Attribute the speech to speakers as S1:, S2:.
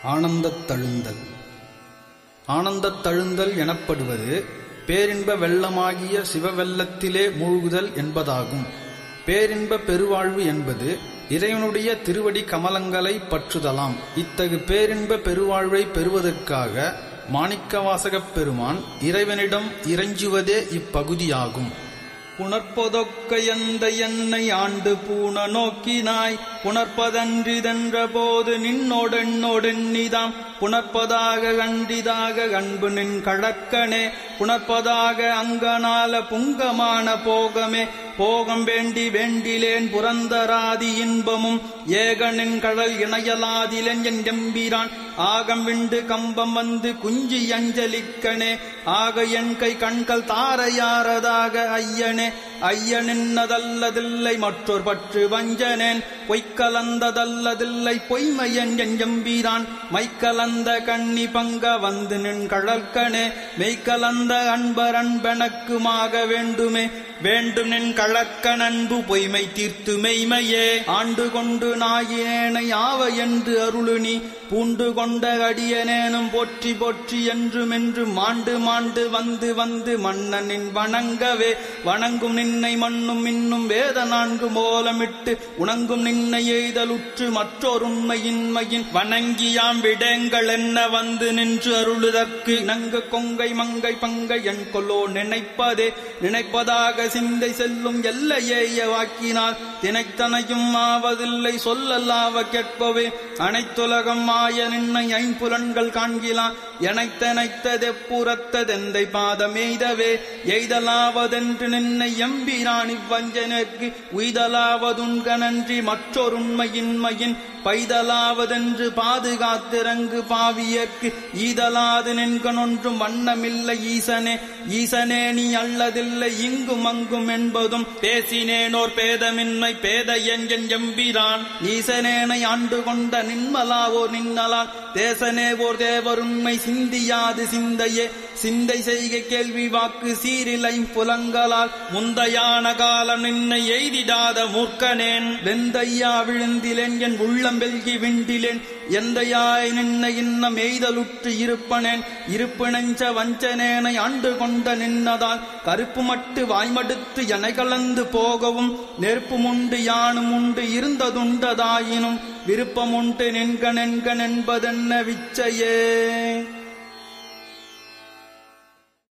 S1: ஆனந்தத் தழுந்தல் ஆனந்தத் தழுந்தல் எனப்படுவது பேரின்ப வெள்ளமாகிய சிவவெள்ளத்திலே மூழ்குதல் என்பதாகும் பேரின்ப பெருவாழ்வு என்பது இறைவனுடைய திருவடி கமலங்களை பற்றுதலாம் இத்தகு பேரின்ப பெருவாழ்வை பெறுவதற்காக மாணிக்கவாசகப் பெருமான் இறைவனிடம் இறைஞ்சுவதே இப்பகுதியாகும் புணர்ப்பதொக்க எந்த என்னை ஆண்டு பூண நோக்கினாய் புணர்ப்பதன்றிதென்ற போது நின்னோடென்னோடென்னிதாம் புணர்ப்பதாக கண்டிதாக அன்பு நின் கழக்கனே புணர்ப்பதாக அங்கனால புங்கமான போகமே போகம் வேண்டி வேண்டிலேன் புரந்தராதி இன்பமும் ஏகனின் கடல் இணையலாதிலன் என் எம்பிரான் ஆகம் விண்டு கம்பம் வந்து குஞ்சி அஞ்சலிக்கனே ஆக என் கை கண்கள் தாரையாரதாக ஐயனே ஐயனின்னதல்லதில்லை மற்றொரு பற்று வஞ்சனேன் பொய்க்கலந்ததல்லதில்லை பொய்மையன் என் எம்பீரான் மைக்கலந்த கண்ணி பங்க வந்து நின் கழற்கனே மெய்க்கலந்த அன்பர் அன்பெனக்குமாக வேண்டுமே வேண்டும் நின் கழக்க நன்பு பொய்மை தீர்த்து மெய்மையே ஆண்டு கொண்டு நாயினேனை ஆவ என்று அருளுனி பூண்டு கொண்ட அடியனேனும் போற்றி போற்றி என்றும் என்று மாண்டு மாண்டு வந்து வந்து மன்னனின் வணங்கவே வணங்கும் நின்னை மண்ணும் இன்னும் வேத நான்கு மூலமிட்டு உணங்கும் நின்னை எய்தலுற்று மற்றொருண்மையின்மையின் வணங்கியாம் விடங்கள் என்ன வந்து நின்று அருளுதற்கு இணங்கு கொங்கை மங்கை பங்கை என் கொல்லோ நினைப்பதே நினைப்பதாக சிந்தை செல்லும் எல்லையேய வாக்கினால் தினைத்தனையும் ஆவதில்லை சொல்லல்லாவ கேட்பவே அனைத்துலகம் ஆய நின்னை ஐம்புலன்கள் காண்கிலான் எனைத்தனைத்ததெப்புறத்ததெந்தை பாதமெய்தவே எய்தலாவதென்று நின்னை எம்பிரான் இவ்வஞ்சனருக்கு உய்தலாவதுண்கனன்றி மற்றொருண்மையின்மையின் பைதலாவதென்று பாதுகாத்திறங்கு பாவியற்கு ஈதலாது நின்கனொன்றும் வண்ணமில்லை ஈசனே ஈசனே நீ அல்லதில்லை இங்கும் அங்கும் என்பதும் பேசினேனோர் பேதமின்மை பேத என் எம்பிரான் ஈசனேனை ஆண்டு கொண்ட நின்மலாவோர் நின்னலால் தேசனே ஓர் தேவருண்மை சிந்தியாது சிந்தையே சிந்தை செய்க கேள்வி வாக்கு சீரிலை புலங்களால் முந்தையான காலம் நின்னை எய்திடாத மூர்க்கனேன் வெந்தையா விழுந்திலேன் என் உள்ளம் வெல்கி விண்டிலேன் எந்தையாய் நின்ன இன்னம் எய்தலுற்று இருப்பனேன் இருப்பு நெஞ்ச வஞ்சனேனை ஆண்டு கொண்ட நின்னதால் கருப்பு மட்டு வாய்மடுத்து என கலந்து போகவும் நெருப்பும் உண்டு யானும் உண்டு இருந்ததுண்டதாயினும் விருப்பமுண்டு நின்க நின்க என்பதென்ன விச்சையே